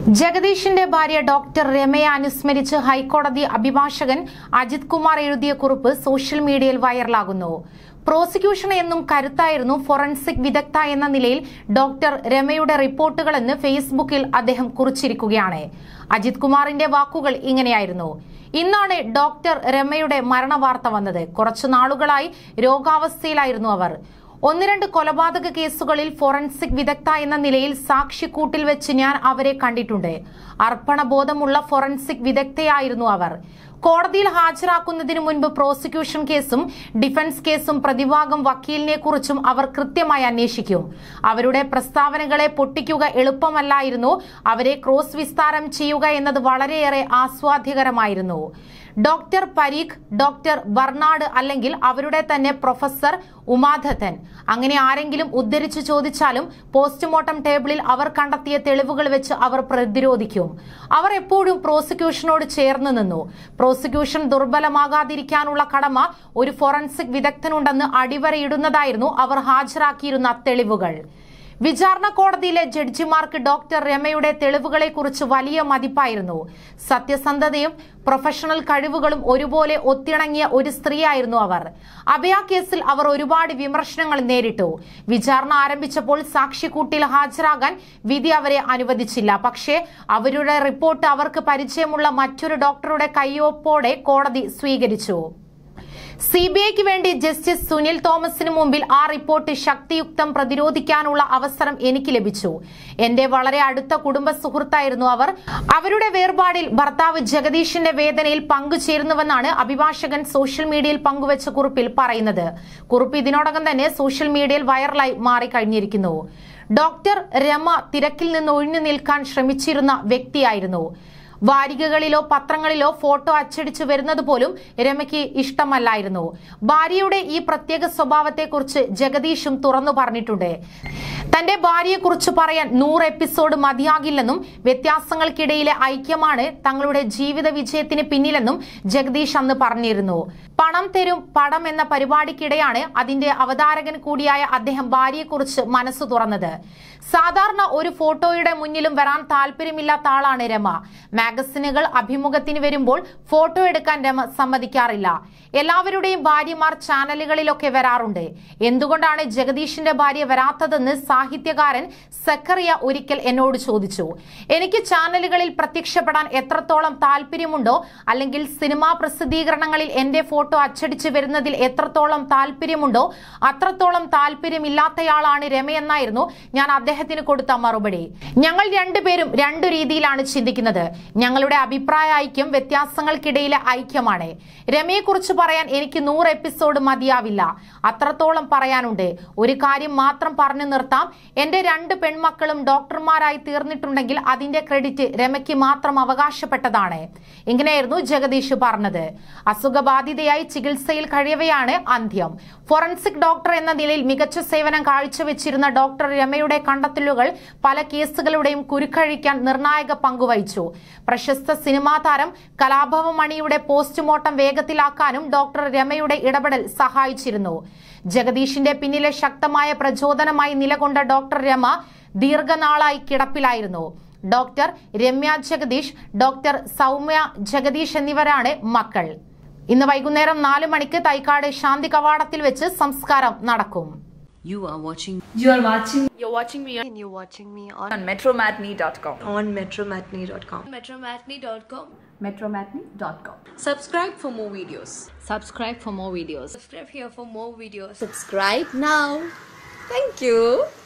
ജഗദീഷിന്റെ ഭാര്യ ഡോക്ടർ രമയെ അനുസ്മരിച്ച് ഹൈക്കോടതി അഭിഭാഷകൻ അജിത് കുമാർ എഴുതിയ കുറിപ്പ് സോഷ്യൽ മീഡിയയിൽ വൈറലാകുന്നു പ്രോസിക്യൂഷൻ എന്നും കരുത്തായിരുന്നു ഫോറൻസിക് വിദഗ്ധ എന്ന നിലയിൽ ഡോക്ടർ രമയുടെ റിപ്പോർട്ടുകളെന്ന് ഫേസ്ബുക്കിൽ അദ്ദേഹം കുറിച്ചിരിക്കുകയാണ് അജിത് കുമാറിന്റെ വാക്കുകൾ ഇങ്ങനെയായിരുന്നു ഇന്നാണ് ഡോക്ടർ രമയുടെ മരണവാർത്ത വന്നത് കുറച്ചു നാളുകളായി രോഗാവസ്ഥയിലായിരുന്നു അവർ ഒന്ന് രണ്ട് കൊലപാതക കേസുകളിൽ ഫോറൻസിക് വിദഗ്ധ എന്ന നിലയിൽ സാക്ഷിക്കൂട്ടിൽ വെച്ച് ഞാൻ അവരെ കണ്ടിട്ടുണ്ട് അർപ്പണബോധമുള്ള ഫോറൻസിക് വിദഗ്ധയായിരുന്നു അവർ കോടതിയിൽ ഹാജരാക്കുന്നതിന് മുൻപ് പ്രോസിക്യൂഷൻ കേസും ഡിഫൻസ് കേസും പ്രതിഭാഗം വക്കീലിനെ കുറിച്ചും അവർ കൃത്യമായി അന്വേഷിക്കും അവരുടെ പ്രസ്താവനകളെ പൊട്ടിക്കുക എളുപ്പമല്ലായിരുന്നു അവരെ ക്രോസ് വിസ്താരം ചെയ്യുക എന്നത് വളരെയേറെ ആസ്വാദ്യകരമായിരുന്നു ഡോക്ടർ പരീഖ് ഡോക്ടർ ബർണാഡ് അല്ലെങ്കിൽ അവരുടെ തന്നെ പ്രൊഫസർ ഉമാധത്തൻ അങ്ങനെ ആരെങ്കിലും ഉദ്ധരിച്ചു ചോദിച്ചാലും പോസ്റ്റ്മോർട്ടം ടേബിളിൽ അവർ കണ്ടെത്തിയ തെളിവുകൾ വെച്ച് അവർ പ്രതിരോധിക്കും അവർ എപ്പോഴും പ്രോസിക്യൂഷനോട് ചേർന്ന് നിന്നു പ്രോസിക്യൂഷൻ ദുർബലമാകാതിരിക്കാനുള്ള കടമ ഒരു ഫോറൻസിക് വിദഗ്ധനുണ്ടെന്ന് അടിവരയിടുന്നതായിരുന്നു അവർ ഹാജരാക്കിയിരുന്ന തെളിവുകൾ വിചാരണ കോടതിയിലെ ജഡ്ജിമാർക്ക് ഡോക്ടർ രമയുടെ തെളിവുകളെക്കുറിച്ച് വലിയ മതിപ്പായിരുന്നു സത്യസന്ധതയും പ്രൊഫഷണൽ കഴിവുകളും ഒരുപോലെ ഒത്തിണങ്ങിയ ഒരു സ്ത്രീയായിരുന്നു അവർ അഭയ കേസിൽ അവർ ഒരുപാട് വിമർശനങ്ങൾ നേരിട്ടു വിചാരണ ആരംഭിച്ചപ്പോൾ സാക്ഷിക്കൂട്ടിൽ ഹാജരാകാൻ വിധി അവരെ അനുവദിച്ചില്ല പക്ഷേ അവരുടെ റിപ്പോർട്ട് അവർക്ക് പരിചയമുള്ള മറ്റൊരു ഡോക്ടറുടെ കയ്യൊപ്പോടെ കോടതി സ്വീകരിച്ചു സി ബി ഐക്ക് വേണ്ടി ജസ്റ്റിസ് സുനിൽ തോമസിന് മുമ്പിൽ ആ റിപ്പോർട്ട് ശക്തിയുക്തം പ്രതിരോധിക്കാനുള്ള അവസരം എനിക്ക് ലഭിച്ചു എന്റെ വളരെ അടുത്ത കുടുംബ സുഹൃത്തായിരുന്നു അവർ അവരുടെ വേർപാടിൽ ഭർത്താവ് ജഗദീഷിന്റെ വേദനയിൽ പങ്കുചേരുന്നുവെന്നാണ് അഭിഭാഷകൻ സോഷ്യൽ മീഡിയയിൽ പങ്കുവച്ച കുറിപ്പിൽ പറയുന്നത് കുറിപ്പ് ഇതിനോടകം തന്നെ സോഷ്യൽ മീഡിയയിൽ വൈറലായി മാറിക്കഴിഞ്ഞിരിക്കുന്നു ഡോക്ടർ രമ തിരക്കിൽ നിന്ന് ഒഴിഞ്ഞു നിൽക്കാൻ ശ്രമിച്ചിരുന്ന വ്യക്തിയായിരുന്നു വാരികകളിലോ പത്രങ്ങളിലോ ഫോട്ടോ അച്ചടിച്ചു വരുന്നത് പോലും രമയ്ക്ക് ഇഷ്ടമല്ലായിരുന്നു ഭാര്യയുടെ ഈ പ്രത്യേക സ്വഭാവത്തെക്കുറിച്ച് ജഗദീഷും തുറന്നു പറഞ്ഞിട്ടുണ്ട് തന്റെ ഭാര്യയെക്കുറിച്ച് പറയാൻ നൂറ് എപ്പിസോഡ് മതിയാകില്ലെന്നും വ്യത്യാസങ്ങൾക്കിടയിലെ ഐക്യമാണ് തങ്ങളുടെ ജീവിത വിജയത്തിന് പിന്നിലെന്നും ജഗദീഷ് അന്ന് പറഞ്ഞിരുന്നു പണം തരും പടം എന്ന പരിപാടിക്കിടെയാണ് അതിന്റെ അവതാരകൻ കൂടിയായ അദ്ദേഹം ഭാര്യയെക്കുറിച്ച് മനസ്സ് തുറന്നത് സാധാരണ ഒരു ഫോട്ടോയുടെ മുന്നിലും വരാൻ താല്പര്യമില്ലാത്ത ആളാണ് രമ മാഗസിനുകൾ അഭിമുഖത്തിന് വരുമ്പോൾ ഫോട്ടോ എടുക്കാൻ രമ സമ്മതിക്കാറില്ല എല്ലാവരുടെയും ഭാര്യമാർ ചാനലുകളിലൊക്കെ വരാറുണ്ട് എന്തുകൊണ്ടാണ് ജഗദീഷിന്റെ ഭാര്യ വരാത്തതെന്ന് സാഹിത്യകാരൻ സക്കറിയ ഒരിക്കൽ എന്നോട് ചോദിച്ചു എനിക്ക് ചാനലുകളിൽ പ്രത്യക്ഷപ്പെടാൻ എത്രത്തോളം താല്പര്യമുണ്ടോ അല്ലെങ്കിൽ സിനിമാ പ്രസിദ്ധീകരണങ്ങളിൽ എന്റെ ഫോട്ടോ അച്ചടിച്ചു വരുന്നതിൽ എത്രത്തോളം താല്പര്യമുണ്ടോ അത്രത്തോളം താല്പര്യമില്ലാത്തയാളാണ് രമയെന്നായിരുന്നു ഞാൻ അദ്ദേഹത്തിന് കൊടുത്ത മറുപടി ഞങ്ങൾ രണ്ടുപേരും രണ്ടു രീതിയിലാണ് ചിന്തിക്കുന്നത് ഞങ്ങളുടെ അഭിപ്രായ ഐക്യം വ്യത്യാസങ്ങൾക്കിടയിലെ ഐക്യമാണ് രമയെക്കുറിച്ച് പറയാൻ എനിക്ക് നൂറ് എപ്പിസോഡ് മതിയാവില്ല അത്രത്തോളം പറയാനുണ്ട് ഒരു കാര്യം മാത്രം പറഞ്ഞു നിർത്താം എന്റെ രണ്ട് പെൺമക്കളും ഡോക്ടർമാരായി തീർന്നിട്ടുണ്ടെങ്കിൽ അതിന്റെ ക്രെഡിറ്റ് രമയ്ക്ക് മാത്രം അവകാശപ്പെട്ടതാണ് ഇങ്ങനെയായിരുന്നു ജഗദീഷ് പറഞ്ഞത് അസുഖബാധിതയായി ചികിത്സയിൽ കഴിയവെയാണ് അന്ത്യം ഫോറൻസിക് ഡോക്ടർ എന്ന നിലയിൽ മികച്ച സേവനം കാഴ്ചവെച്ചിരുന്ന ഡോക്ടർ രമയുടെ കണ്ടെത്തലുകൾ പല കേസുകളുടെയും കുരുക്കഴിക്കാൻ നിർണായക പങ്കുവഹിച്ചു പ്രശസ്ത സിനിമാ താരം കലാഭവ മണിയുടെ പോസ്റ്റ്മോർട്ടം വേഗത്തിലാക്കാനും ഡോക്ടർ രമയുടെ ഇടപെടൽ സഹായിച്ചിരുന്നു ജഗദീഷിന്റെ പിന്നിലെ ശക്തമായ പ്രചോദനമായി നിലകൊണ്ട ഡോക്ടർ രമ ദീർഘനാളായി കിടപ്പിലായിരുന്നു ഡോക്ടർ രമ്യ ജഗദീഷ് ഡോക്ടർ സൗമ്യ ജഗദീഷ് എന്നിവരാണ് മക്കൾ ഇന്ന് വൈകുന്നേരം നാല് മണിക്ക് തൈക്കാട് ശാന്തി കവാടത്തിൽ വെച്ച് സംസ്കാരം നടക്കും You are watching You are watching You're watching me on, and you're watching me on, on metromatney.com. on metromatney.com. metromatney.com. Metromatney.com. Subscribe for more videos. subscribe for more videos. Subscribe here for more videos. Subscribe now. Thank you.